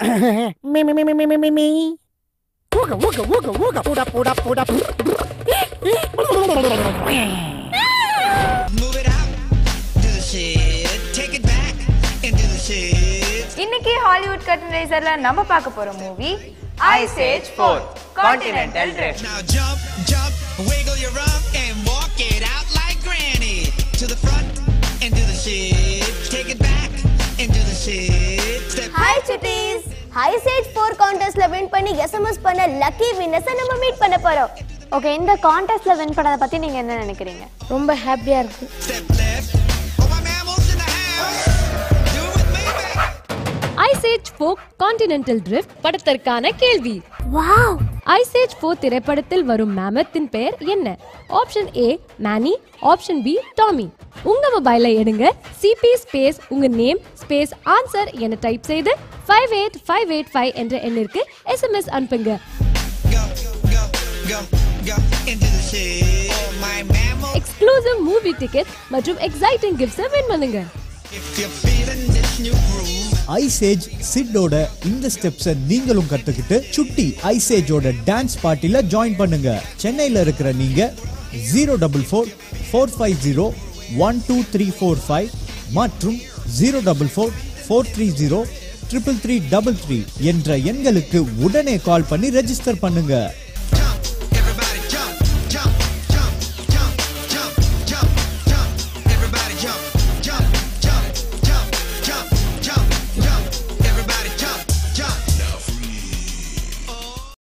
me me me me me me me me. Wooga wooga wooga wooga. Puda puda puda. Move it out, do the shit. Take it back and do the shit. இன்னைக்கு Hollywood curtain ரைசர்ல நம்ம பார்க்க போற movie ice age 4 continental drift Now jump, jump, wiggle your rump and walk it out like granny. To the front and do the shit. Take it back and do the shit. Step hi சுட்டீஸ் ice age four கான்டெஸ்ட்ல win பண்ணி SMS பண்ண lucky வின்னர்ஸை நம்ம meet பண்ண போறோம் okay இந்த கான்டெஸ்ட்ல win பண்ணதை பத்தி நீங்க என்ன நினைக்கிறீங்க ரொம்ப ஹாப்பியா இருக்கு Step left. Oh, my mammals in the house. Do it with me, baby. Ice age four continental drift படத்திற்கான கேள்வி வாவ் ஐசேஜ் ஃபோர் திரைப்படத்தில் வரும் மேமத்தின் பெயர் என்ன option A Manny option B Tommy உங்க மொபைலை எடுங்க சிபி ஸ்பேஸ் உங்க நேம் ஸ்பேஸ் ஆன்சர் என டைப் செய்து five eight five eight five என்ற எண்ணிற்கு எஸ்எம்எஸ் அனுப்புங்க Go, go, go, go and do the shit. Oh, my mammal. Exclusive movie ticket மற்றும் எக்ஸைட்டிங் கிஃப்ட்ஸை வின் பண்ணுங்க If you're feeling this new groove. Ice age சிட்டோட இந்த ஸ்டெப்ஸை நீங்களும் கத்துக்கிட்டு சுட்டி ஐசேஜோட டான்ஸ் பார்ட்டில ஜாயின் பண்ணுங்க சென்னையில இருக்கிற நீங்க zero double four four five zero one two three four five மற்றும் zero double four four three zero triple three double three என்ற எண்களுக்கு உடனே கால் பண்ணி ரெஜிஸ்டர் பண்ணுங்க